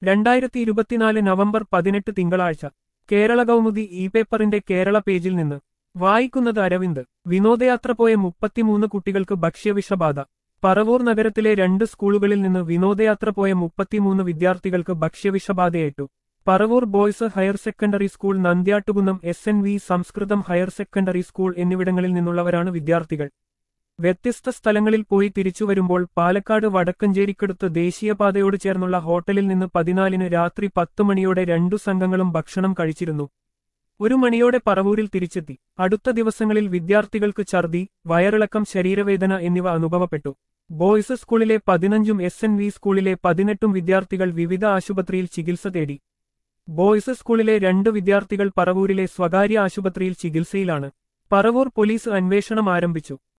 രണ്ടായിരത്തി ഇരുപത്തിനാല് നവംബർ പതിനെട്ട് തിങ്കളാഴ്ച കേരള കൗമുദി ഇ പേപ്പറിന്റെ കേരള പേജിൽ നിന്ന് വായിക്കുന്നത് അരവിന്ദ് വിനോദയാത്ര പോയ മുപ്പത്തിമൂന്ന് കുട്ടികൾക്ക് ഭക്ഷ്യവിഷബാധ പറവൂർ നഗരത്തിലെ രണ്ട് സ്കൂളുകളിൽ നിന്ന് വിനോദയാത്ര പോയ മുപ്പത്തിമൂന്ന് വിദ്യാർത്ഥികൾക്ക് ഭക്ഷ്യവിഷബാധയേറ്റു Paravur boys higher secondary school Nandyattukunnam S N V സംസ്കൃതം ഹയർ സെക്കൻഡറി സ്കൂൾ എന്നിവിടങ്ങളിൽ നിന്നുള്ളവരാണ് വിദ്യാർത്ഥികൾ വ്യത്യസ്ത സ്ഥലങ്ങളിൽ പോയി തിരിച്ചുവരുമ്പോൾ പാലക്കാട് വടക്കഞ്ചേരിക്കടുത്ത് ദേശീയപാതയോട് ചേർന്നുള്ള ഹോട്ടലിൽ നിന്ന് പതിനാലിന് രാത്രി പത്ത് മണിയോടെ രണ്ടു സംഘങ്ങളും ഭക്ഷണം കഴിച്ചിരുന്നു ഒരു മണിയോടെ പറവൂരിൽ തിരിച്ചെത്തി അടുത്ത ദിവസങ്ങളിൽ വിദ്യാർത്ഥികൾക്ക് ഛർദി വയറിളക്കം ശരീരവേദന എന്നിവ അനുഭവപ്പെട്ടു ബോയ്സ് സ്കൂളിലെ പതിനഞ്ചും എസ് എൻ വി സ്കൂളിലെ പതിനെട്ടും വിദ്യാർത്ഥികൾ വിവിധ ആശുപത്രിയിൽ ചികിത്സ തേടി ബോയ്സ് സ്കൂളിലെ രണ്ട് വിദ്യാർത്ഥികൾ പറവൂരിലെ സ്വകാര്യ ആശുപത്രിയിൽ ചികിത്സയിലാണ് പറവൂർ പോലീസ് അന്വേഷണം ആരംഭിച്ചു